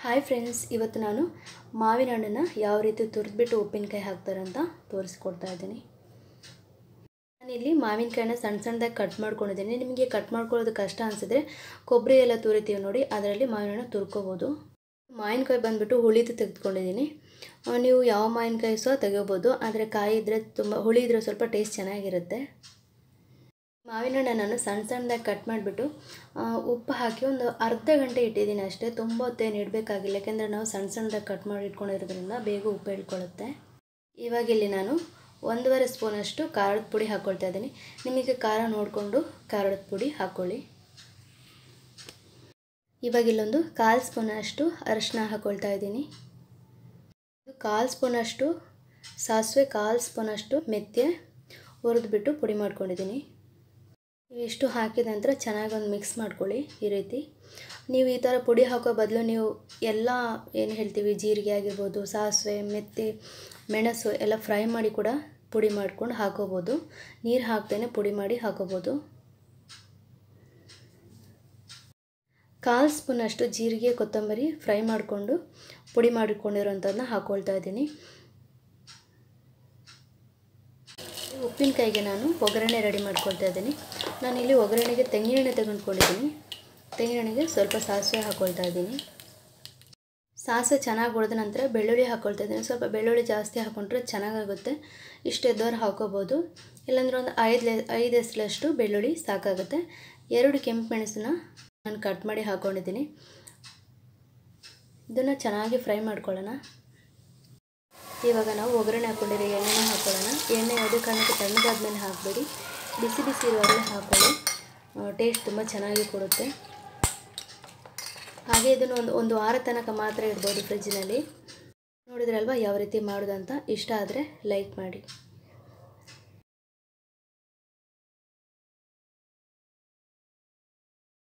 hi friends ಇವತ್ತು ನಾನು ಮಾವಿನ ಹಣ್ಣನ್ನು ಯಾವ ರೀತಿ ತುರಿದ್ಬಿಟ್ಟು ಉಪ್ಪಿನಕಾಯಿ ಹಾಕ್ತಾರೆ ಅಂತ ತೋರಿಸ್ಕೊಡ್ತಾ ಇದ್ದೀನಿ ನಾನಿಲ್ಲಿ ಮಾವಿನಕಾಯಿನ ಸಣ್ಣ ಸಣ್ಣದಾಗಿ ಕಟ್ ಮಾಡ್ಕೊಂಡಿದ್ದೀನಿ ನಿಮಗೆ ಕಟ್ ಮಾಡ್ಕೊಳ್ಳೋದು ಕಷ್ಟ ಅನಿಸಿದ್ರೆ ಕೊಬ್ಬರಿ ಎಲ್ಲ ತುರಿತೀವಿ ನೋಡಿ ಅದರಲ್ಲಿ ಮಾವಿನ ಹಣ್ಣು ತುರ್ಕೋಬೋದು ಮಾವಿನಕಾಯಿ ಬಂದುಬಿಟ್ಟು ಹುಳಿದು ತೆಗೆದುಕೊಂಡಿದ್ದೀನಿ ಆ, ನೀವು ಯಾವ ಮಾವಿನಕಾಯಿ ಸಹ ತೆಗೋಬೋದು ಆದರೆ ಕಾಯಿ ಇದ್ದರೆ ತುಂಬ ಹುಳಿ ಇದ್ದರೆ ಸ್ವಲ್ಪ ಟೇಸ್ಟ್ ಚೆನ್ನಾಗಿರುತ್ತೆ ಮಾವಿನ ಹಣ್ಣು ನಾನು ಸಣ್ಣ ಸಣ್ಣದಾಗಿ ಕಟ್ ಮಾಡಿಬಿಟ್ಟು ಉಪ್ಪು ಹಾಕಿ ಒಂದು ಅರ್ಧ ಗಂಟೆ ಇಟ್ಟಿದ್ದೀನಿ ಅಷ್ಟೇ ತುಂಬ ಹೊತ್ತೇನು ಇಡಬೇಕಾಗಿಲ್ಲ ಯಾಕೆಂದರೆ ನಾವು ಸಣ್ಣ ಸಣ್ಣದಾಗಿ ಕಟ್ ಮಾಡಿ ಇಟ್ಕೊಂಡಿರೋದ್ರಿಂದ ಬೇಗ ಉಪ್ಪು ಹಿಡ್ಕೊಳ್ಳುತ್ತೆ ಇವಾಗ ಇಲ್ಲಿ ನಾನು ಒಂದೂವರೆ ಸ್ಪೂನಷ್ಟು ಖಾರದ ಪುಡಿ ಹಾಕ್ಕೊಳ್ತಾ ಇದ್ದೀನಿ ನಿಮಗೆ ಖಾರ ನೋಡಿಕೊಂಡು ಖಾರದ ಪುಡಿ ಹಾಕ್ಕೊಳ್ಳಿ ಇವಾಗ ಇಲ್ಲೊಂದು ಕಾಲು ಸ್ಪೂನಷ್ಟು ಅರಿಶಿನ ಹಾಕ್ಕೊಳ್ತಾ ಇದ್ದೀನಿ ಕಾಲು ಸ್ಪೂನಷ್ಟು ಸಾಸಿವೆ ಕಾಲು ಸ್ಪೂನಷ್ಟು ಮೆಂತ್ಯ ಹುರಿದ್ಬಿಟ್ಟು ಪುಡಿ ಮಾಡ್ಕೊಂಡಿದ್ದೀನಿ ಇವಿಷ್ಟು ಹಾಕಿದ ನಂತರ ಚೆನ್ನಾಗಿ ಒಂದು ಮಿಕ್ಸ್ ಮಾಡ್ಕೊಳ್ಳಿ ಈ ರೀತಿ ನೀವು ಈ ಥರ ಪುಡಿ ಹಾಕೋ ಬದಲು ನೀವು ಎಲ್ಲ ಏನು ಹೇಳ್ತೀವಿ ಜೀರಿಗೆ ಆಗಿರ್ಬೋದು ಸಾಸಿವೆ ಮೆತ್ತಿ ಮೆಣಸು ಎಲ್ಲ ಫ್ರೈ ಮಾಡಿ ಕೂಡ ಪುಡಿ ಮಾಡ್ಕೊಂಡು ಹಾಕೋಬೋದು ನೀರು ಹಾಕ್ದೇ ಪುಡಿ ಮಾಡಿ ಹಾಕೋಬೋದು ಕಾಲು ಸ್ಪೂನಷ್ಟು ಜೀರಿಗೆ ಕೊತ್ತಂಬರಿ ಫ್ರೈ ಮಾಡಿಕೊಂಡು ಪುಡಿ ಮಾಡಿಕೊಂಡಿರೋಂಥದ್ದನ್ನ ಹಾಕ್ಕೊಳ್ತಾ ಇದ್ದೀನಿ ಉಪ್ಪಿನಕಾಯಿಗೆ ನಾನು ಒಗ್ಗರಣೆ ರೆಡಿ ಮಾಡ್ಕೊಳ್ತಾ ಇದ್ದೀನಿ ನಾನಿಲ್ಲಿ ಒಗ್ಗರಣೆಗೆ ತೆಂಗಿನೆಣ್ಣೆ ತೆಗೆದುಕೊಂಡಿದ್ದೀನಿ ತೆಂಗಿನೆಣ್ಣೆಗೆ ಸ್ವಲ್ಪ ಸಾಸಿವೆ ಹಾಕ್ಕೊಳ್ತಾ ಇದ್ದೀನಿ ಸಾಸಿವೆ ಚೆನ್ನಾಗಿ ಹೊಡೆದ ನಂತರ ಬೆಳ್ಳುಳ್ಳಿ ಹಾಕ್ಕೊಳ್ತಾ ಇದ್ದೀನಿ ಸ್ವಲ್ಪ ಬೆಳ್ಳುಳ್ಳಿ ಜಾಸ್ತಿ ಹಾಕ್ಕೊಂಡ್ರೆ ಚೆನ್ನಾಗಾಗುತ್ತೆ ಇಷ್ಟು ಎದ್ದವ್ರು ಹಾಕೋಬೋದು ಇಲ್ಲಾಂದ್ರೆ ಒಂದು ಐದು ಲೆ ಐದು ಎಸ್ಲಷ್ಟು ಬೆಳ್ಳುಳ್ಳಿ ಸಾಕಾಗುತ್ತೆ ಎರಡು ಕೆಂಪು ಮೆಣಸನ್ನ ನಾನು ಕಟ್ ಮಾಡಿ ಹಾಕ್ಕೊಂಡಿದ್ದೀನಿ ಇದನ್ನು ಚೆನ್ನಾಗಿ ಫ್ರೈ ಮಾಡ್ಕೊಳ್ಳೋಣ ಇವಾಗ ನಾವು ಒಗ್ಗರಣೆ ಹಾಕ್ಕೊಂಡಿರೋ ಎಣ್ಣೆನ ಹಾಕ್ಕೊಳ್ಳೋಣ ಎಣ್ಣೆ ಯಾವುದೇ ಕಾರಣಕ್ಕೆ ತಣ್ಣಗಾದ್ಮೇಲೆ ಹಾಕಬೇಡಿ ಬಿಸಿ ಬಿಸಿ ಇರುವಾಗಲೇ ಹಾಕ್ಕೊಳ್ಳಿ ಟೇಸ್ಟ್ ತುಂಬ ಚೆನ್ನಾಗಿ ಕೊಡುತ್ತೆ ಹಾಗೆ ಇದನ್ನು ಒಂದು ಒಂದು ವಾರ ತನಕ ಮಾತ್ರ ಇಡ್ಬೋದು ಫ್ರಿಜ್ಜಿನಲ್ಲಿ ನೋಡಿದ್ರಲ್ವ ಯಾವ ರೀತಿ ಮಾಡೋದಂತ ಇಷ್ಟ ಆದರೆ ಲೈಕ್ ಮಾಡಿ